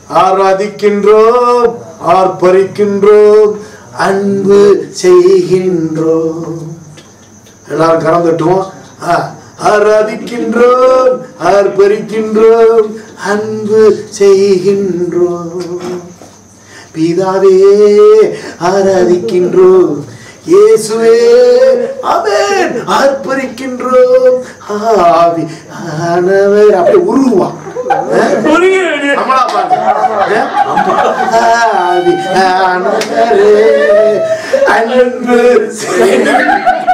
ஆராதிக்கின்றோம் ஆர்ப்பரிக்கின்றோம் அன்பு செய்கின்றோம் எல்லாரும் கரம் தட்டுவோம் ஆ, ஆராதிக்கின்றோம் ஆர்ப்பரிக்கின்றோம் அன்பு செய்கின்றோம் பிதாவே ஆராதிக்கின்றோம் இயேசுவே அமேன் ஆர்ப்பரிக்கின்றோம் ஆவி ஆனவர் அப்படியே உருவா நம்மளா பாருங்க ஆவி ஆனவரே அன்பு செய்-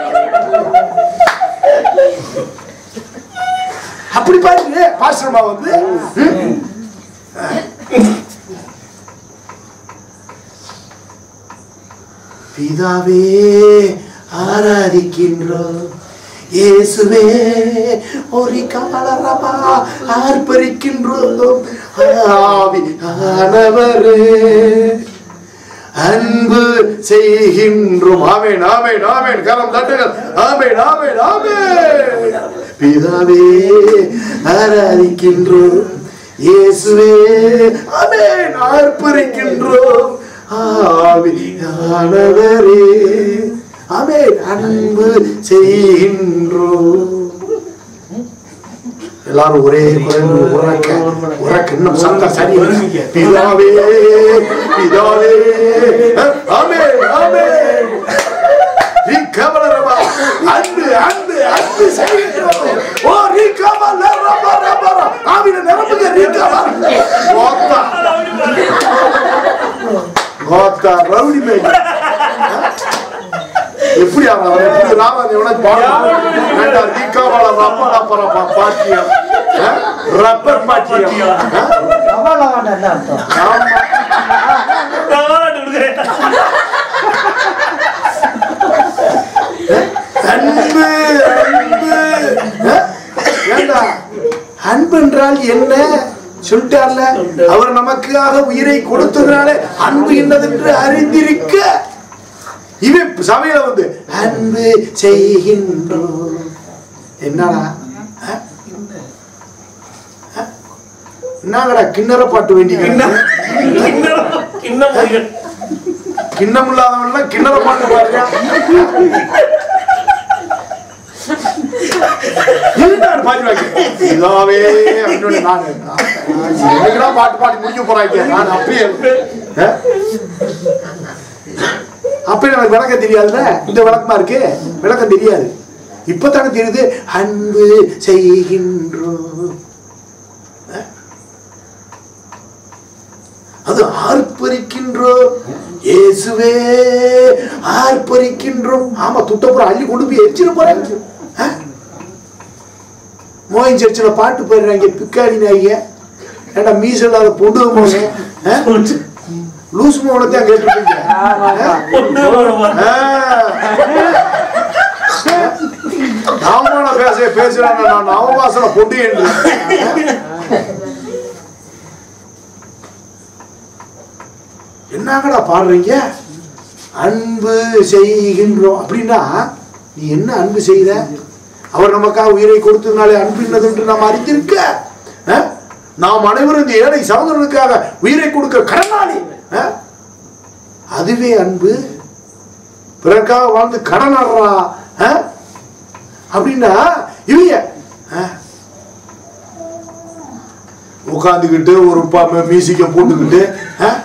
அப்படி பாருங்க பாஸ்டர்மா வந்து ம்? பிதாவே ஆராதிக்கின்றோம் இயேசுவே ஒரு காலரபா ஆர்ப்பரிக்கின்றோம் ஆவி ஆனவரே அன்பு செய்கின்றோம் ஆமேன் ஆமேன் ஆமேன் கரம் தட்டுகள் ஆமேன் ஆமேன் ஆமேன் பிதாவே ஆராதிக்கின்றோம் இயேசுவே ஆமேன் ஆர்ப்பரிக்கின்றோம் ஆவியானவரே ஆமேன் அன்பு செய்கின்றோம் எல்லாரும் ஒரே குரல் உறக்க உறக்க இன்னும் சத்தம் சரி பிதாவே பிதாவே ஆமே ஆமே நீ கவலரமா அன்பு அன்பு அன்பு செய்கிறோம் ஓ நீ கவலரமா ரமா ஆவின நிரம்புங்க நீ கவல கோத்தா கோத்தா ரவுடி மேல் எப்படி அவன் அவன் எப்படி ராமன் எவனுக்கு பாடணும் வேண்டாம் தீக்காவால ரப்ப ரப்ப ரப்ப பாட்டியம் ஆ? ரப்பர் பாட்டியம் ஆ? கமலவன் என்ன அர்த்தம் ஆமா அன்பு அன்பு ஆ? ஏண்டா அன்பு என்றால் என்ன சொல்லிட்டார்ல அவர் நமக்காக உயிரை கொடுத்ததுனால அன்பு என்னதென்று அறிந்திருக்க இவன் சபையில வந்து அன்பு செய்கின்றோம் என்னடா ஆ? ஆ? என்னங்கடா கிண்ணற பாட்டு வேண்டிய கிண்ணம் இல்லாதவன்லாம் கிண்ணற பாட்டு பாடுறா இருந்தாரு பாட்டு வாக்கி இதாவே அப்படின்னு நானு எனக்குடா பாட்டு பாடி முடிக்க போறாங்க நான் அப்படியே ஆ? அப்ப எனக்கு விளக்கம் தெரியாதுல்ல இந்த விளக்கமா இருக்கு விளக்கம் தெரியாது இப்பதானே தெரியுது அன்பு செய்கின்றோம் அஹ்? அது ஆர்ப்பரிக்கின்றோம் இயேசுவே ஆர்ப்பரிக்கின்றோம் ஆமா துட்டப்புறம் அள்ளி கொண்டு போய் எரிச்சிட போறேன் அஹ்? மோயின் சர்ச்சில் பாட்டு போயிடுறாங்க பிக்காடி நாய்ங்க ஏடா மீச இல்லாத பொண்ணு மோங்க லூஸ் மோனத்தை கேட்டுருக்கீங்க நாம பேச பேசுறாங்க நான் நவவாசன பொண்டு என்று என்னங்கடா பாடுறீங்க அன்பு செய்கின்றோம் அப்படின்னா நீ என்ன அன்பு செய்த அவர் நமக்காக உயிரை கொடுத்ததுனாலே அன்பு என்னதென்று நாம் அறிந்திருக்க அஹ்? நாம் அனைவரும் இந்த ஏழை சகோதரனுக்காக உயிரை கொடுக்க கடனாளி அஹ்? அதுவே அன்பு பிறருக்காக வாழ்ந்து கடன் ஆடுறா அஹ்? அப்படின்னா இவங்க அஹ்? உட்காந்துக்கிட்டு ஒரு ப- மியூசிக்க போட்டுக்கிட்டு அஹ்?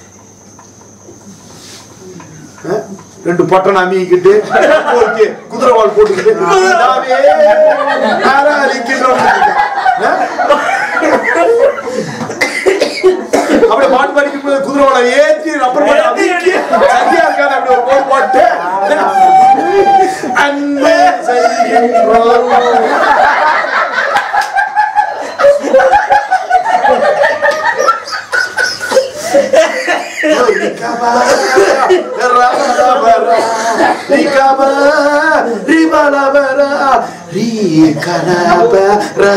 அஹ்? ரெண்டு பட்டன் அமிக்கிட்டு போயிட்டு குதிரைவால் போட்டுக்கிட்டு "பிதாவே, ஆராதிக்கின்றோம்." அஹ்? அப்படியே பாட்டு படிக்கும் போது குதிரைவாலை ஏற்றி ரப்பர் பாட்டு அமுக்கி, சரியா இருக்காது அப்படி ஒரு போடு போட்டு அன்பு செய்கின்றோம் Rikaba, rabara, rikaba, ribalabara, rikalabara,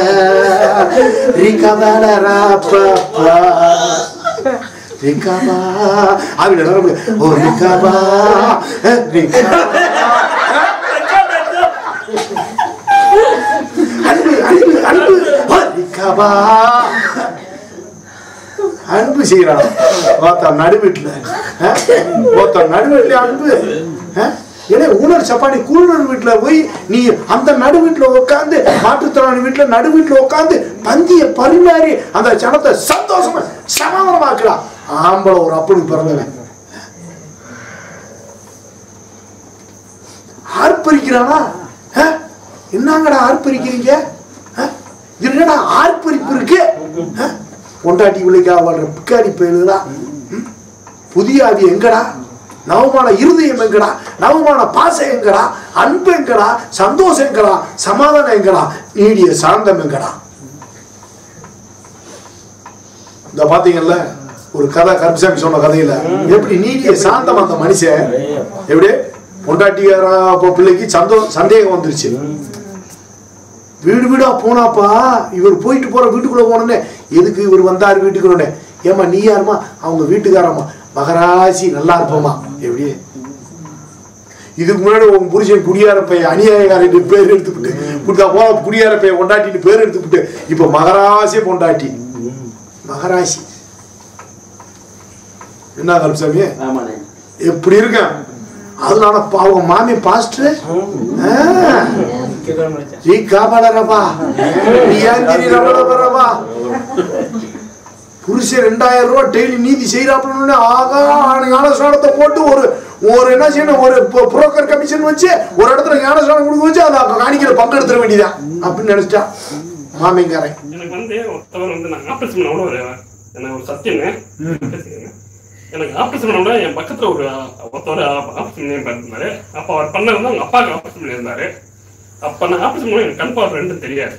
rikabalarapapa. Rikaba, ஆவில நரம்பு ஓ ரிகபா ரிகபா அன்பு அன்பு அன்பு ஓ ரிகபா அன்பு செய்யறான் ஒருத்தன் நடு வீட்டுல ஒருத்தன் நடு வீட்டுல அன்பு அஹ்? ஏன்னா ஊனர் சப்பாடி கூடுனர் வீட்டுல போய் நீ அந்த நடு வீட்டுல உட்காந்து மாற்றுத்திறனாளி வீட்டுல நடு வீட்டுல உட்காந்து பந்திய பரிமாறி அந்த ஜனத்தை சந்தோஷமா சமாதானமாக்கலாம் ஆம்பளை ஒரு அப்படி பிறந்தவன் ஆர்ப்பரிக்கிறானா அஹ்? என்னங்கடா ஆர்ப்பரிக்கிறீங்க அஹ்? இது என்னடா ஆர்ப்பரிப்பு இருக்கு அஹ்? பொண்டாட்டி விளைக்கா வாழ்ற பிக்காடி பயலுடா ம்? புதிய ஆவி எங்கடா நவமான இருதயம் எங்கடா நவமான பாசம் எங்கடா அன்பு எங்கடா சந்தோஷம் எங்கடா சமாதானம் எங்கடா நீடிய சாந்தம் எங்கடா இந்த பாத்தீங்கல்ல ஒரு கதை கருப்சாமி சொன்ன கதையில எப்படி நீடிய சாந்தம் அந்த மனுஷன் எப்படி பொண்டாட்டியாரா அப்போ பிள்ளைக்கு சந்தோ சந்தேகம் வந்துருச்சு வீடு வீடா போனாப்பா இவர் போயிட்டு போற வீட்டுக்குள்ள போனோடனே எதுக்கு இவர் வந்தார் வீட்டுக்குள்ளே ஏமா நீ யாருமா அவங்க வீட்டுக்காரம்மா மகராசி நல்லா இருப்போமா எப்படி இதுக்கு முன்னாடி உங்க புருஷன் குடியார பையன் அநியாயக்காரன் பேர் எடுத்துக்கிட்டு கொடுத்தா போல குடியார பையன் கொண்டாட்டின்னு பேர் எடுத்துக்கிட்டு இப்ப மகராசி பொண்டாட்டி மகராசி என்ன கருப்சாமி ஆமாண்ணே எப்படி இருக்கேன் அதனால பா- அவங்க மாமி பாஸ்டர் நீ காப்பாளரப்பா நீ ஏன் திரி ரமணபரப்பா புருஷன் ரெண்டாயிரம் ரூபாய் டெய்லி நீதி செய்யறாப்புல ஆகா ஞானஸ்நானத்தை போட்டு ஒரு ஒரு என்ன செய்யணும் ஒரு புரோக்கர் கமிஷன் வச்சு ஒரு இடத்துல ஞானஸ்நானம் கொடுக்க வச்சு அதை காணிக்கிற பங்கெடுத்துட வேண்டியதான் அப்படின்னு நினைச்சிட்டா மாமிங்காரன் எனக்கு வந்து ஒருத்தவர் வந்து நான் ஆபரேஷன் பண்ண கூட ஒரு எனக்கு ஒரு சத்தியங்க பேசிக்கங்க. எனக்கு ஆபரேஷன் பண்ண கூட என் பக்கத்துல ஒரு ஒருத்தவர் ஆபரேஷன் பண்ணி பண்ணிருந்தாரு அப்ப அவர் பண்ணது வந்து அவங்க அப்பாவுக்கு ஆபரேஷன் பண்ணியிருந்தாரு அப்ப நான் ஆபரேஷன் பண்ண எனக்கு கண் பார்வை ரெண்டும் தெரியாது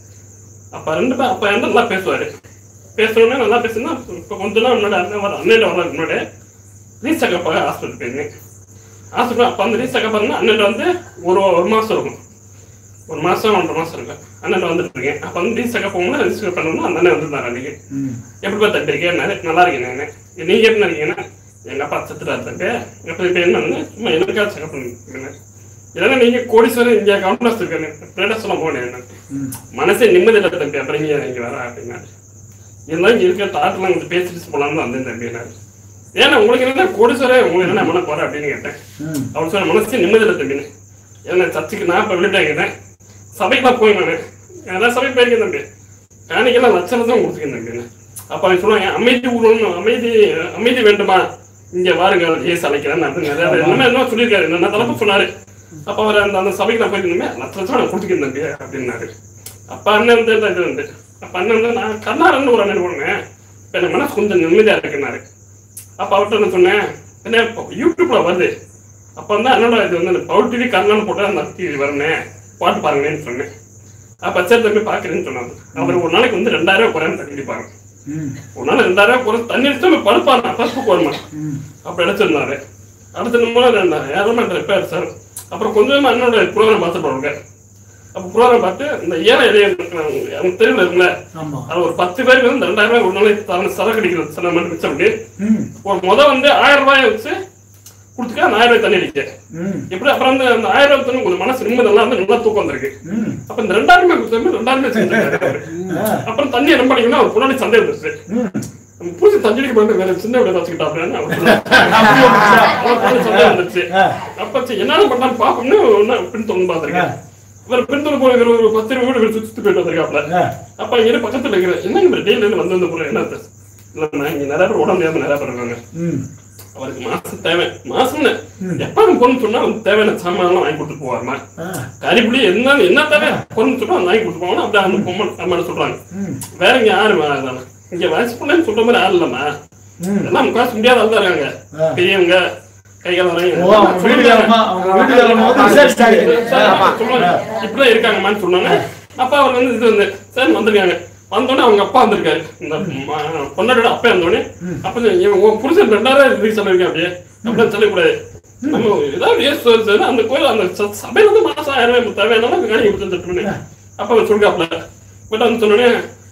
அப்ப ரெண்டு பேர் அப்ப என்ன நல்லா பேசுவாரு பேசணும்னா நல்லா பேசுனா இப்ப கொஞ்ச நாள் முன்னாடி அண்ணன் வர அண்ணன் வர முன்னாடி ரீசக்கப்பாக ஹாஸ்பிட்டல் போயிருந்தேன் ஹாஸ்பிட்டல் அப்ப வந்து ரீசக்கப் அண்ணன் வந்து ஒரு ஒரு மாசம் இருக்கும் ஒரு மாசம் ஒன்றரை மாசம் இருக்கு அண்ணன் வந்துட்டு இருக்கேன் அப்ப வந்து ரீசக்கப் போகணும்னா ரிஜிஸ்டர் பண்ணணும்னா அந்த அண்ணன் வந்துருந்தாரு அன்னைக்கு எப்படி பார்த்து தம்பி இருக்கேன் நல்லா இருக்கேன் நான் நீங்க எப்படி இருக்கீங்கன்னா எங்க அப்பா செத்துட்டாரு தம்பி எப்படி இப்ப என்ன வந்து சும்மா எனக்காக செக்அப் பண்ணிருக்கேன் இல்லைன்னா நீங்க கோடீஸ்வரன் இங்க கவுண்டர்ஸ் இருக்கேன் பிளேட்டா சொல்ல போனேன் மனசே நிம்மதி இல்லை தம்பி அப்புறம் இங்க இங்க வர அப்படின்னா இருந்தாலும் இங்க இருக்க தாட்டெல்லாம் கொஞ்சம் பேசிட்டு போலாம்னு வந்தேன் தம்பி நான் ஏன்னா உங்களுக்கு என்ன கோடீஸ்வரன் உங்களுக்கு என்ன மன போற அப்படின்னு கேட்டேன் அவர் சொன்ன மனசே நிம்மதி இல்லை தம்பின்னு ஏன்னா சர்ச்சுக்கு நான் இப்போ வெளியிட்டேன் சபைக்கெல்லாம் போய் நான் எல்லா சபை போயிருக்கேன் தம்பி காணிக்கெல்லாம் லட்சம் தான் கொடுத்துருக்கேன் தம்பி அப்ப அவன் சொல்லுவாங்க அமைதி ஊழலும் அமைதி அமைதி வேண்டுமா இங்க வாருங்கள் ஏசு அழைக்கிறேன் அப்படின்னு நிறைய என்னமே என்ன சொல்லியிருக்காரு என்ன தலைப்பு சொன்னாரு அப்ப அவர் அந்த அந்த சபைக்கு நான் போயிருந்தேன் லட்ச லட்சம் நான் கொடுத்துருக்கேன் தம்பி அப்படின்னாரு அப்ப அண்ணன் வந்து இந்த இது வந்து அப்ப அண்ணன் வந்து நான் கர்நாடகன்னு ஒரு அண்ணன் போனேன் இப்ப எனக்கு மனசு கொஞ்சம் நிம்மதியா இருக்குன்னாரு அப்ப அவர்கிட்ட நான் சொன்னேன் என்ன இப்போ யூடியூப்ல வருது அப்ப வந்து என்னோட இது வந்து பவுல் டிவி கர்ணன் போட்டு அந்த டிவி வரனேன் பாட்டு பாருங்கன்னு சொன்னேன் அப்ப சரி தம்பி பாக்குறேன்னு சொன்னாங்க அவர் ஒரு நாளைக்கு வந்து ரெண்டாயிரம் ரூபாய் குறையாம தண்ணி அடிப்பாங்க ஒரு நாள் ரெண்டாயிரம் ரூபாய் குறை தண்ணி அடிச்சு படுப்பாரு பசுப்பு வருமா அப்ப அடிச்சிருந்தாரு அடுத்த மூலம் ஏழாம் ரிப்பேர் சார் அப்புறம் கொஞ்சமா என்னோட ப்ரோக்ராம் பார்த்து போடுங்க அப்ப ப்ரோக்ராம் பார்த்து இந்த ஏழை இளைய அவங்க தெருவில் இருக்குல்ல ஆமா அது ஒரு பத்து பேருக்கு வந்து ரெண்டாயிரம் ரூபாய் ஒரு நாளைக்கு தவணை சரக்கு அடிக்கிறது சில மட்டும் மிச்சம் பண்ணி ம் ஒரு முத வந்து ஆயிரம் ரூபாய் வச்சு கொடுத்துக்க அந்த ஆயிரம் ரூபாய் தண்ணி அடிக்க ம் எப்படி அப்புறம் வந்து அந்த ஆயிரம் ரூபாய் தண்ணி கொஞ்சம் மனசு நிம்மதி நல்லா இருந்து நல்லா தூக்கம் வந்திருக்கு ம் அப்ப இந்த ரெண்டாயிரமே கொடுத்தா ரெண்டாயிரமே செஞ்சாரு அவரு. ஆ அப்புறம் தண்ணி ரொம்ப அடிக்கணும் அவர் முன்னாடி சந்தேகம் இருந்துச்சு ம் நம்ம பூச்சி தண்ணி அடிக்க மாட்டேன் வேற சின்ன விட வச்சுக்கிட்டாப்லன்னு அவர் சொன்னாரு. அவர் கொஞ்சம் சந்தேகம் வந்துச்சு ஆ அப்ப சரி என்னென்ன பண்ணான்னு பாப்போம்னு ஒண்ணு பின் தொண்ணு பாத்திருக்கேன் இவர் பின் தொண்ணு போய் ஒரு பத்து இருபது வீடு சுத்தி போயிட்டு வந்திருக்காப்ல ஆ அப்ப இங்க பக்கத்துல இருக்கிற என்ன இந்த டெய்லியில இருந்து வந்து வந்து போறேன் என்ன அது? இல்லைண்ணா இங்க நிறைய பேர் உடம்பு முடியாம நிறைய பேர் இருக்காங்க ம் அவருக்கு மாசம் தேவை மாசம்னு எப்ப பொண்ணு சொன்னா அவனுக்கு தேவையான சாமான் எல்லாம் வாங்கி கொடுத்துட்டு போவாருமா ஆ கறிப்புளி என்ன என்ன தேவை பொண்ணு சொன்னா வாங்கி கொடுத்து போவாங்க அப்படி அந்த பொம்மை அம்மா சொல்றாங்க ம் வேற இங்க யாரு வேணாம். இங்க வயசு பிள்ளைன்னு சொல்ற மாதிரி ஆள் இல்லம்மா ம் எல்லாம் முக்காசு முடியாத ஆள் தான் இருக்காங்க ஆ. பெரியவங்க கைகால ஓ அவங்க வீட்டுக்காரமா அவங்க வீட்டுக்காரமா வந்து விசாரிச்சிட்டாங்க ஆமா இப்படிதான் இருக்காங்கம்மான்னு சொன்னாங்க அப்பா அவர் வந்து இது வந்து சரி வந்திருக்காங்க வந்தோடனே அவங்க அப்பா வந்திருக்காரு இந்த ம- பொண்ணோட அப்பா வந்தோடனே அப்ப சொன்னாங்க, இவன் உன் புருஷன் ரெண்டாயிரம் இதுக்கு சொல்லிருக்கேன் அப்படியே அப்படின்னு சொல்லக்கூடாது நம்ம ஏதாவது ஏசு வருது அந்த கோயில் அந்த ச- சபையில வந்து மாசம் ஆயிரம் ரூபாய் தேவையான காணி கொடுத்துட்டு அப்ப அவர் சொல்றாப்ல பட் வந்து சொன்னோடனே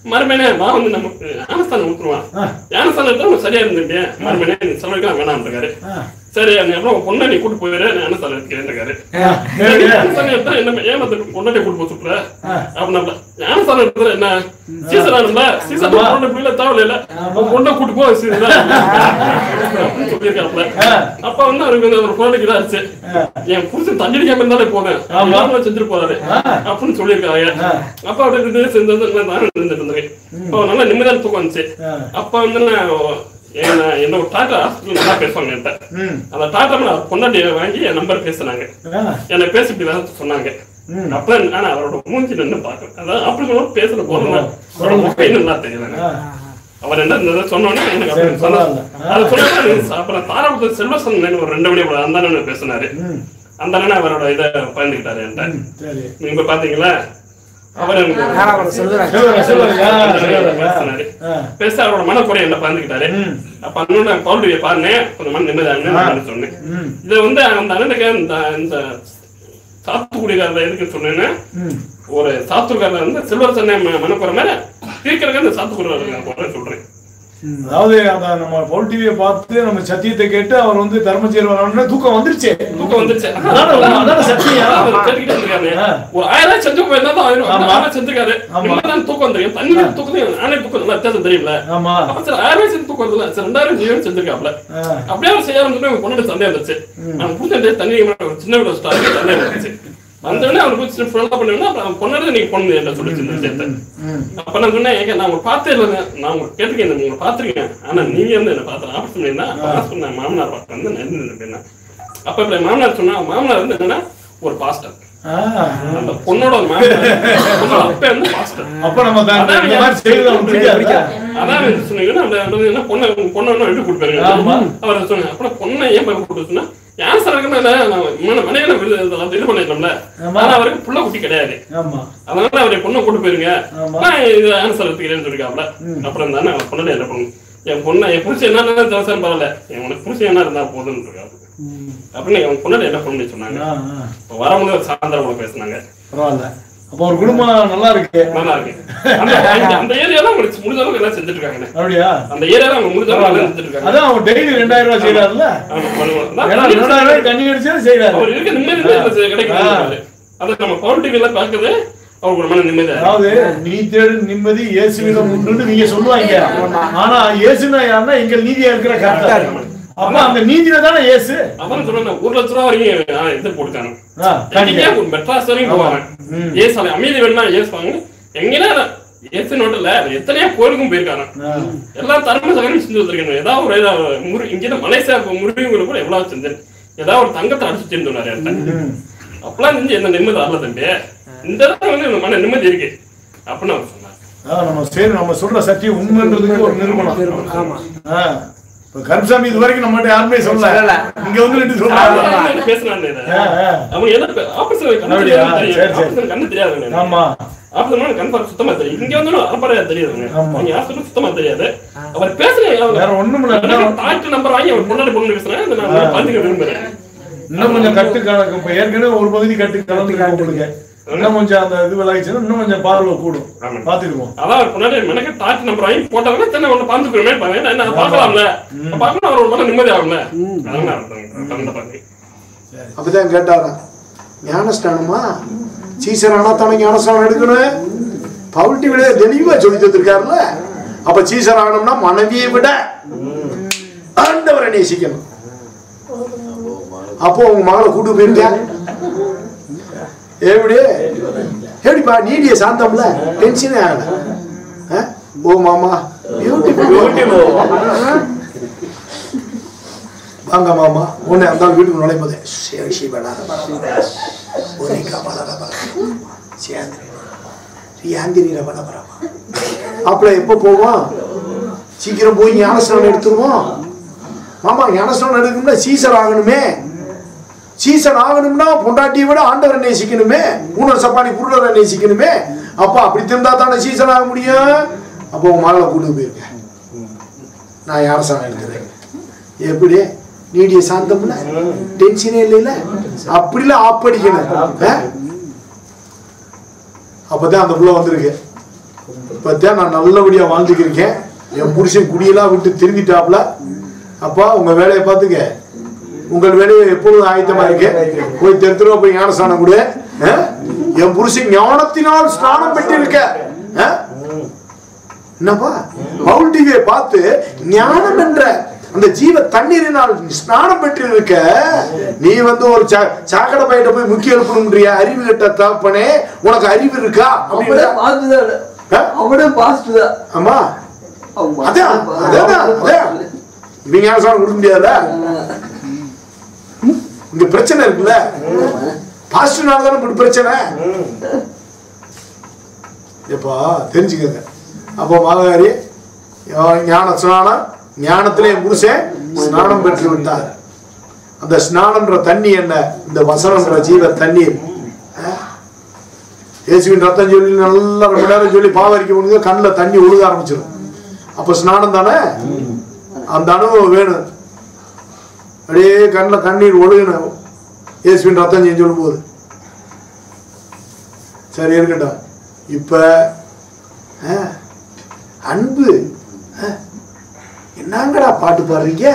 மறுமேனே நான் வந்து நமக்கு ஞானஸ்தானம் ஊத்துருவான் ஆ. ஞானஸ்தானம் எடுத்தா நம்ம சரியா இருந்துட்டேன் மறுமேனே நீ சொல்லிருக்கலாம் வேணாம் இருக்காரு ஆ. சரி நீ அப்புறம் உன் பொண்ணை நீ கூட்டு போயிரு ஞானஸ்தானம் எடுக்கிறேன் இருக்காரு ஆ. சரி. ஞானஸ்தானம் எடுத்தா என்ன ஏமாத்த பொண்ணாட்டி கூட்டு போய் சுட்டுற ஆ. அப்படின்னா ஞானஸ்தானம் எடுத்துல என்ன சீசன் ஆனும்ல சீசன் பொண்ணு பிள்ளை தேவையில்ல இல்ல உன் பொண்ணை கூட்டு போ சீசன் அப்படின்னு சொல்லியிருக்காப்ல ஆ. அப்ப வந்து அவருக்கு வந்து ஒரு குழந்தைக்கு தான் ஆச்சு என் புருஷன் தண்ணி அடிக்காம இருந்தாலே போதும் ஆமா. ஆமா செஞ்சுட்டு போறாரு ஆ. அப்படின்னு சொல்லியிருக்காங்க ஆ. அப்ப அப்படி இருந்து செஞ்சது நான் இருந்துட்டு இருந்தேன் அப்ப நல்லா நிம்மதியான தூக்கம் வந்துச்சு ஆ. அப்ப வந்து நான் என்ன என்ன ஒரு டாட்டா ஹாஸ்பிட்டல் நல்லா பேசுவாங்க என்கிட்ட ம். அந்த டாட்டா நான் பொண்டாட்டி வாங்கி என் நம்பர் பேசுனாங்க ஆ. என்னை பேசி இப்படி தான் சொன்னாங்க ம். அப்ப நான் அவரோட மூஞ்சி நின்று பார்க்கறேன் அதான் அப்படி சொல்லுவோம் பேசுற போறோம் அவரோட முகை நல்லா தெரியல ஆ. அவர் என்ன இந்த சொன்னோன்னே எனக்கு சரி, அப்படி சொன்னாங்க பரவாயில்ல. அதை சொன்னா அப்புறம் தாராபுரத்து செல்வசன் ஒரு ரெண்டு மணி அந்த அண்ணன் பேசினாரு ம். அந்த அண்ணன் அவரோட இதை பகிர்ந்துக்கிட்டாரு என்கிட்ட ம். சரி நீங்க பாத்தீங்களா அவர் எனக்கு சொல்லுங்க சொல்லுங்க ஆ, சொல்லுங்க பேசினாரு ஆ. பேச அவரோட மனக்குறை என்ன பகிர்ந்துக்கிட்டாரு ம். அப்ப அண்ணன் நான் பவுண்டரியை பாருங்க கொஞ்சம் மன நிம்மதியாங்க சொன்னேன் ம். இதை வந்து அந்த அண்ணனுக்கு இந்த இந்த சாத்துக்குடிக்காரர் எதுக்கு சொன்னேன்னா ம். ஒரு சாத்தூர்காரர் வந்து சில்வர் சென்னை ம- மனக்குறை மேல தீர்க்கறதுக்கு அந்த சாத்துக்குடி சொல்றேன் ம். அதாவது அந்த நம்ம பவுல் டிவியை பார்த்து நம்ம சத்தியத்தை கேட்டு அவர் வந்து தர்மச்சேரி வரணும்னு தூக்கம் வந்துருச்சு தூக்கம் வந்துருச்சு அதான உண்மை, அதான சத்தியம். அவர் கேட்டுக்கிட்டே இருக்காரு. ஆ. ஒரு ஆயிரம் ரூபாய் செஞ்சு போயிருந்தா தான் ஆயிரம் ஆமா. ஆயிரம் ரூபாய் செஞ்சிருக்காரு. ஆமா. நிம்மதியான தூக்கம் வந்துருக்கு. தண்ணி தூக்கத்துக்கு நானே தூக்கம் நல்லா வித்தியாசம் தெரியல. ஆமா அப்ப சரி, ஆயிரம் ரூபாய் செஞ்சு தூக்கம் வருதுல்ல, சரி, ரெண்டாயிரம் ஜீவன் செஞ்சிருக்காப்ல. ஆ. அப்படியே அவர் செய்யாம இருந்துட்டு எனக்கு பொண்ணுகிட்ட சந்தேகம் வந்துச்சு. நான் புடிச்ச தண்ணி மேல ஒரு சின்ன வீடு ஸ்டார்ட் சந்தேகம் வந்துச்சு. வந்தோடனே அவர் போய் friend ஆ பண்ணுவேன்னா, அப்புறம் அவன் பொண்ணோட நீங்க பொண்ணு என்ன சொல்லிச்சு இந்த விஷயத்தை. ம். அப்ப நான் சொன்னேன் ஏங்க நான் உங்களை பார்த்தே இல்லைங்க நான் உங்களை கேட்டிருக்கேன் உங்களை பார்த்திருக்கேன் ஆனா நீங்க வந்து என்ன பார்த்து ஆபீஸ் பண்ணியிருந்தா அப்ப நான் சொன்னேன் மாமனார் பார்க்க வந்து நான் இருந்தேன் அப்படின்னா அப்ப இப்ப என் மாமனார் சொன்னா மாமனார் வந்து என்னன்னா ஒரு பாஸ்டர் ஆ. அந்த பொண்ணோட ஒரு மாமனார் பொண்ணோட அப்பா வந்து பாஸ்டர் அப்ப நம்ம தான் இந்த மாதிரி செய்யறது அவனுக்கு பிடிக்காது அதான் வந்து சொன்னீங்கன்னா அந்த வந்து என்ன பொண்ணை பொண்ணை ஒண்ணு எழுதி கொடுப்பாரு ஆமா. அவர் சொன்னாங்க அப்புறம் பொண்ணை ஏன் போய் கொடுத்துச்சுன்னா ஏன் சார் இருக்குன்னா நான் மனைவியில இது பண்ணிட்டோம்ல ஆமா. ஆனா அவருக்கு புள்ள குட்டி கிடையாது ஆமா அதனால அவரை பொண்ணை கொண்டு போயிருங்க ஆமா. நான் இது ஆன்சர் எடுத்துக்கிறேன்னு சொல்லிருக்காப்ல அப்புறம் தானே அவன் பொண்ணு என்ன பண்ணும் என் பொண்ணை என் புருஷன் என்ன தவசம் பரவாயில்ல என் உனக்கு புருஷன் என்ன இருந்தா போதும்னு இருக்காரு அப்படின்னு என் பொண்ணு என்ன பண்ணு சொன்னாங்க ஆ, ஆ. இப்ப வரும்போது ஒரு சாயந்தரம் கூட பேசுனாங்க பரவாயில்ல அப்ப ஒரு குடும்பம் நல்லா இருக்கு நல்லா இருக்கு அந்த அந்த- அந்த ஏரியால உங்களுக்கு முடிஞ்ச அளவுக்கு எல்லாம் செஞ்சுட்டு இருக்காங்க அப்படியா அந்த ஏரியால அவங்க முடிஞ்ச அளவுக்கு எல்லாம் செஞ்சுட்டு இருக்காங்க அதான் அவன் டெய்லி ரெண்டாயிரம் ரூபாய் செய்யறாருல்ல ஆமா, பண்ணுவோம். அதான் ஏன்னா ரெண்டாயிரம் ரூபாய் தண்ணி அடிச்சா செய்யறாரு அவர் இருக்க நிம்மதி தான் இதுல கிடைக்கும் அதை நம்ம பவர் டிவில பாக்குறது அவருக்கு ஒரு மன நிம்மதியா இருக்கு. அதாவது நீ தேடு நிம்மதி இயேசுவிடம் உண்டுன்னு நீங்க சொல்லுவாங்க ஆனா இயேசுனா யாருன்னா எங்க நீதியா இருக்கிற கரெக்டா அப்ப அந்த நீதியில தானே இயேசு அதான் சொல்றேன் ஒரு லட்ச ரூபா வரைக்கும் ஆ, இது போட்டுக்காங்க ஆ, காணிக்கை. எங்கேயா ஒரு மெட்ராஸ் வரைக்கும் போவாங்க ம். ஏசு அலை- அமைதி வேணும்னா ஏசு வாங்க எங்கன்னா ஏசு நோட்டில் எத்தனையோ கோயிலுக்கும் போயிருக்காங்க ஆ. எல்லா தரமே சகலும் செஞ்சு வச்சிருக்காங்க ஏதாவது ஒரு ஏதாவது முரு இங்கே மலேசியா முருகங்களுக்கு கூட எவ்வளவு செஞ்சேன் ஏதாவது ஒரு தங்கத்தை அடிச்சு செஞ்சோம் என்கிட்ட ம். அப்பெல்லாம் செஞ்சு என்ன நிம்மதி வரல தம்பி இந்த தடவை வந்து எனக்கு மன நிம்மதி இருக்கு அப்படின்னு அவர் சொன்னார் அதான் நம்ம சரி நம்ம சொல்ற சத்தியம் உண்மைன்றதுக்கு ஒரு நிறுவனம் ஆ. இப்ப கருப்சாமி இது வரைக்கும் நம்மகிட்ட யாருமே சொல்லல இங்க வந்து ரெண்டு சொல்றாங்க பேசினாங்க இதை ஆ, ஆ. அவங்க எதை ஆபீஸ்ல கண்ணு அப்படியா? தெரியாது தெரியும். சரி, சரி. ஆபீஸ்ல கண்ணு தெரியாது எனக்கு. ஆமா ஆபீஸ்ல கன்ஃபார்ம் சுத்தமா தெரியும் இங்க வந்து அறப்பறையா தெரியாதுங்க ஆமா. அவங்க யாருக்கும் சுத்தமா தெரியாது அவர் பேசுறேன் வேற ஒண்ணும் இல்ல டாக்டர் நம்பர் வாங்கி அவர் பொண்ணாடி பொண்ணு பேசுறேன் அதை நான் பாத்துக்க விரும்புறேன் இன்னும் கொஞ்சம் கட்டு கணக்கு இப்ப ஏற்கனவே ஒரு பகுதி கட்டு கலந்து கொடுங்க இன்னும் கொஞ்சம் அந்த இது விலகிச்சுன்னா இன்னும் கொஞ்சம் பார்வை கூடும் ஆமா. பாத்துக்குவோம் அதான் அவர் பொண்ணாடி எனக்கு டாக்டர் நம்பர் வாங்கி போட்டாங்கன்னா தென்னை ஒண்ணு பாத்துக்கிறேன் பாருங்க என்ன பார்க்கலாம்ல பார்க்கணும் அவர் ஒரு மன நிம்மதி ஆகும்ல அதனால கலந்த பாருங்க அப்படிதான் கேட்டாராம் ஞானஸ்தானமா சீசர் ஆனா தானே ஞானஸ்தானம் எடுக்கணும் பவுல்ட்டி விட தெளிவா சொல்லி தந்திருக்காருல்ல அப்ப சீசர் ஆகணும்னா மனைவியை விட ஆண்டவரை நேசிக்கணும் அப்போ உங்க மகளை கூட்டு போயிருக்க எப்படி எப்படிப்பா நீடிய சாந்தம்ல டென்ஷனே ஆகல ஆ? ஓ மாமா பியூட்டிஃபுல் வாங்க மாமா உன்னை அந்த ஆள் வீட்டுக்கு நுழையும் போதே சரி சிவனார ஒரே கமலர சேந்திரி ரியாந்திரி ரமணபரமா அப்புறம் எப்போ போவோம் சீக்கிரம் போய் ஞானஸ்நானம் எடுத்துருவோம் மாமா ஞானஸ்நானம் எடுக்கணும்னா சீசர் ஆகணுமே சீசன் ஆகணும்னா பொண்டாட்டியை விட ஆண்டவரை நேசிக்கணுமே ஊனர் சப்பானி குருடரை நேசிக்கணுமே அப்பா அப்படி திருந்தா தானே சீசன் ஆக முடியும் அப்போ உன் மகளை கூட்டு போயிருக்கேன் நான் ஞானஸ்நானம் எடுக்கிறேன் எப்படி நீடிய சாந்தம்ல டென்ஷனே இல்லைல்ல அப்படிலாம் ஆப் அடிக்கணும் ஆ? அப்பதான் அந்த புள்ள வந்திருக்கு இப்பத்தான் நான் நல்லபடியா வாழ்ந்துக்கிருக்கேன் என் புருஷன் குடியெல்லாம் விட்டு திரும்பிட்டாப்ல அப்பா உங்க வேலையை பார்த்துக்க உங்கள் வேலையை எப்பொழுதும் ஆயத்தமா இருக்கு போய் தெரு தெருவா போய் ஞானஸ்தானம் கொடு ஆ? என் புருஷன் ஞானத்தினால் ஸ்நானம் பெற்றிருக்க ஆ? என்னப்பா பவுல் டிவியை பார்த்து ஞானம் என்ற அந்த ஜீவ தண்ணீரினால் ஸ்நானம் பெற்றிருக்க நீ வந்து ஒரு சா- சாக்கடை பையிட்ட போய் முக்கிய எழுப்பணும்ன்றிய அறிவு கட்ட தகப்பனே உனக்கு அறிவு இருக்கா அவனே அப்படின்னு பாஸ்ட் தான் ஆ? அவனே பாஸ்ட் தான் ஆமா அவன் அதான் அதான் அதான் இவங்க ஞானஸ்தானம் கொடுக்க முடியாதுல்ல இங்க பிரச்சனை இருக்குல்ல பாசிட்டிவ்னால தானே இப்படி பிரச்சனை எப்பா தெரிஞ்சுக்கங்க அப்போ மாதகாரி ஞான ஸ்நானம் ஞானத்திலே என் புருஷன் ஸ்நானம் பெற்று விட்டார் அந்த ஸ்நானம்ன்ற தண்ணி என்ன இந்த வசனம்ன்ற ஜீவ தண்ணீர் அஹ்? இயேசுவின் ரத்தம் சொல்லி நல்லா ரொம்ப நேரம் சொல்லி பாவரிக்க முடியுது கண்ணில் தண்ணி ஒழுக ஆரம்பிச்சிடும் அப்போ ஸ்நானம் தானே அந்த அனுபவம் வேணும் அப்படியே கண்ணில் கண்ணீர் ஒழுகணும் இயேசுவின் ரத்தம் செய்ய சொல்லும் போது சரி இருக்கட்டும் இப்ப ஆ, அன்பு ஆ, என்னங்கடா பாட்டு பாடுறீங்க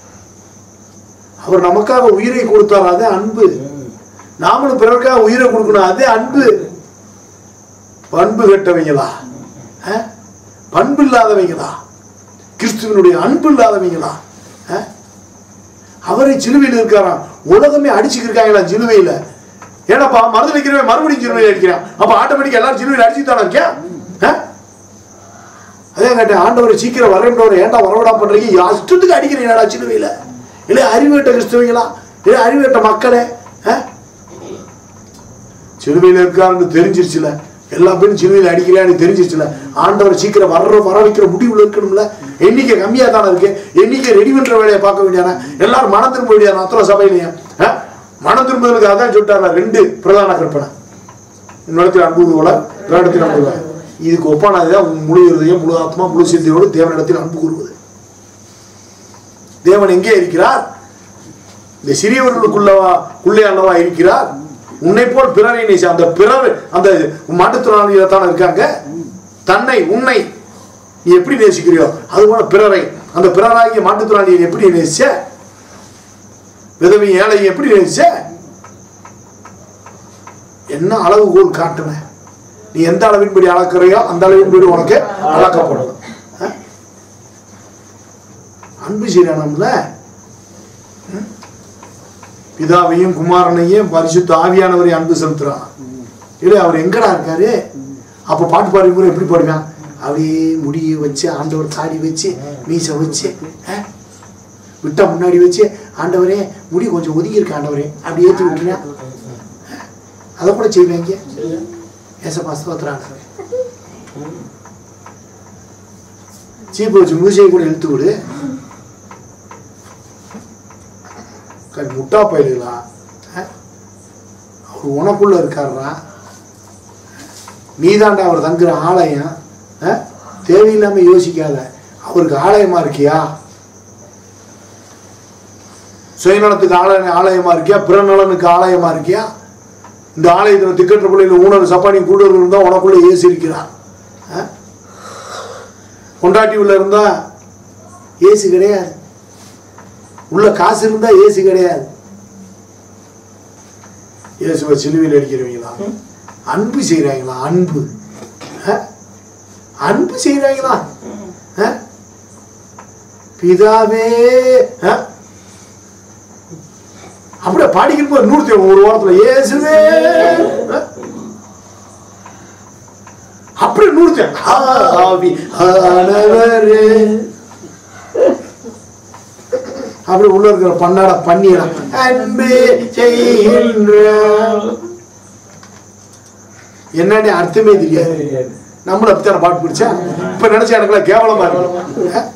அவர் நமக்காக உயிரை கொடுத்தார் அதே அன்பு நாமளும் பிறருக்காக உயிரை கொடுக்கணும் அதே அன்பு பண்பு கெட்டவங்களா ஆ? பண்பு இல்லாதவங்களா கிறிஸ்துவனுடைய அன்பு இல்லாதவங்களா ஆ? அவரை சிலுவையில் இருக்காராம் உலகமே அடிச்சுக்கிருக்காங்களா சிலுவையில ஏன்னாப்பா மருந்து வைக்கிறவன் மறுபடியும் சிலுவையில் அடிக்கிறான் அப்ப ஆட்டோமேட்டிக்கா எல்லாரும் சிலுவையில் அடிச்சு தானே இருக்கேன் ஆ? அதே கேட்டேன் ஆண்டவர் சீக்கிரம் வரன்றவர் ஏன்டா வரவிடாம பண்றீங்க அஷ்டத்துக்கு அடிக்கிறீங்கடா சிலுவையில இல்லை அறிவுகட்ட கிறிஸ்தவங்களா இல்லை அறிவுகட்ட மக்களே ஆ? சிலுவையில் இருக்காருன்னு தெரிஞ்சிருச்சுல எல்லா பேரும் சிலுவையில் அடிக்கிறான்னு தெரிஞ்சிருச்சுல ஆண்டவர் சீக்கிரம் வர்ற வர வைக்கிற முடிவுல இருக்கணும்ல எண்ணிக்கை கம்மியா தானே இருக்கு எண்ணிக்கை ரெடி பண்ற வேலையை பார்க்க வேண்டியானே எல்லாரும் மனம் திரும்ப வேண்டியது அத்தனை சபையிலையும் ஆ? மனம் திரும்புவதற்கு அதான் சொல்லிட்டாரு ரெண்டு பிரதான கற்பனை இன்னொருத்தில் அன்பு போல வேடத்தில் அன்பு கொள்வாய். இதுக்கு ஒப்பானதுதான் உன் முழு இருதயம் முழு ஆத்மா முழு சிந்தையோடு தேவனிடத்தில் அன்பு கூறுவது தேவன் எங்கே இருக்கிறார் இந்த சிறியவர்களுக்குள்ளவா உள்ளே அல்லவா இருக்கிறார் உன்னை போல் பிறரை நேசி அந்த பிறர் அந்த மாட்டுத்திறனாளியில தானே இருக்காங்க தன்னை உன்னை நீ எப்படி நேசிக்கிறியோ அது போல பிறரை அந்த பிறராகிய மாட்டுத்திறனாளியை எப்படி நேசிச்ச விதவை ஏழை எப்படி நேசிச்ச என்ன அளவுகோல் காட்டுன நீ எந்த அளவின்படி அளக்குறையோ அந்த அளவின்படி உனக்கு அளக்கப்படும் ஆ? அன்பு செய்யணும்ல பிதாவையும் குமாரனையும் பரிசுத்த ஆவியானவரை அன்பு செலுத்துறான் இல்லை அவர் எங்கடா இருக்காரு அப்ப பாட்டு பாடும்போது எப்படி பாடுவான் அப்படியே முடியை வச்சு ஆண்டவர் தாடி வச்சு மீசை வச்சு ஆ? விட்டா முன்னாடி வச்சு ஆண்டவரே முடி கொஞ்சம் ஒதுங்கி இருக்கு ஆண்டவரே அப்படி ஏற்றி விட்டுறேன் அதை கூட செய்வாங்க ஏசப்பா ஸ்தோத்திராங்க சீப்பு வச்சு மூசையை கூட இழுத்து விடு கை முட்டா பயிலுங்களா அவர் உனக்குள்ள இருக்காருடா நீதாண்டா அவர் தங்குற ஆலயம் ஆ? தேவையில்லாம யோசிக்காத அவருக்கு ஆலயமா இருக்கியா சுயநலத்துக்கு ஆலய ஆலயமா இருக்கியா பிறநலனுக்கு ஆலயமா இருக்கியா இந்த ஆலயத்தில் திக்கற்ற பிள்ளைகள் ஊழல் சப்பானி கூடுதல் இருந்தா உனக்குள்ள ஏசி இருக்கிறார் ஆ? பொண்டாட்டி உள்ள இருந்தா ஏசி கிடையாது உள்ள காசு இருந்தா ஏசி கிடையாது இயேசுவை சிலுவையில் அடிக்கிறவங்களா அன்பு செய்கிறாங்களா அன்பு ஆ? அன்பு செய்கிறாங்களா ஆ? பிதாவே ஆ? அப்படியே பாடிக்கிட்டு போய் நூறு ஒரு வாரத்துல இயேசுவே ஆ? அப்படியே நூறு ஆவி ஆனவரே அப்படி உள்ள இருக்கிற பண்ணாட பண்ணிடலாம் அன்பு செய்கின்ற என்னன்னு அர்த்தமே தெரியாது நம்மளும் அப்படித்தான பாட்டு பிடிச்சா இப்ப நினைச்சா எனக்குலாம் கேவலமா இருக்கு ஆ?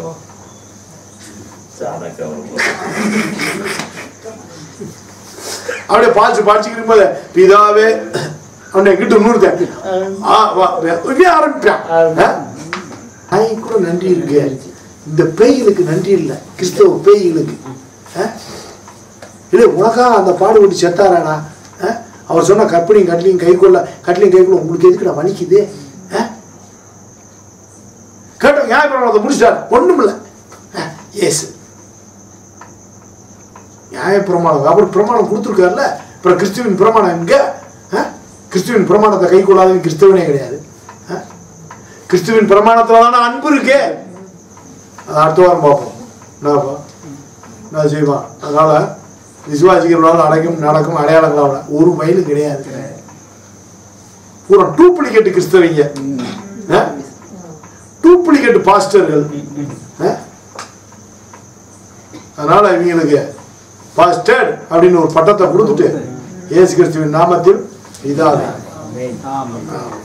அப்படியே பாய்ச்சி பாய்ச்சிக்கிட்டு போது பிதாவே அவனை கிட்ட நூறுத்தேன் ஆரம்பிப்பான் ஆ? நாய் கூட நன்றி இருக்கு இந்த பேய்களுக்கு நன்றி இல்லை கிறிஸ்தவ பேய்களுக்கு ஆ? இல்லை உனக்காக அந்த பாடுபட்டு செத்தாராடா ஆ? அவர் சொன்ன கற்பனையும் கட்லையும் கைக்குள்ள கட்லையும் கைக்குள்ள உங்களுக்கு எதுக்குடா வலிக்குது ஆ? பிரமாணத்தை முடிச்சிட்டார் ஒண்ணுமில்ல அஹ், இயேசு நியாய பிரமாணம் அவர் பிரமாணம் கொடுத்துருக்காருல்ல அப்புறம் கிறிஸ்துவின் பிரமாணம் எங்க அஹ்? கிறிஸ்துவின் பிரமாணத்தை கை கொள்ளாதவன் கிறிஸ்தவனே கிடையாது அஹ்? கிறிஸ்துவின் பிரமாணத்துல தானே அன்பு இருக்கு அது அடுத்த வாரம் பார்ப்போம் என்னப்பா நான் செய்வான் அதனால விசுவாசிகர்களால் அடைக்கும் நடக்கும் அடையாளங்களால ஒரு மயிலும் கிடையாது பூரா டூப்ளிகேட் கிறிஸ்தவங்க டூப்ளிகேட் பாஸ்டர்கள் அஹ்? அதனால இவங்களுக்கு பாஸ்டர் அப்படின்னு ஒரு பட்டத்தை கொடுத்துட்டு இயேசு கிறிஸ்துவின் நாமத்தில் இதாக ஆமென். ஆமென்.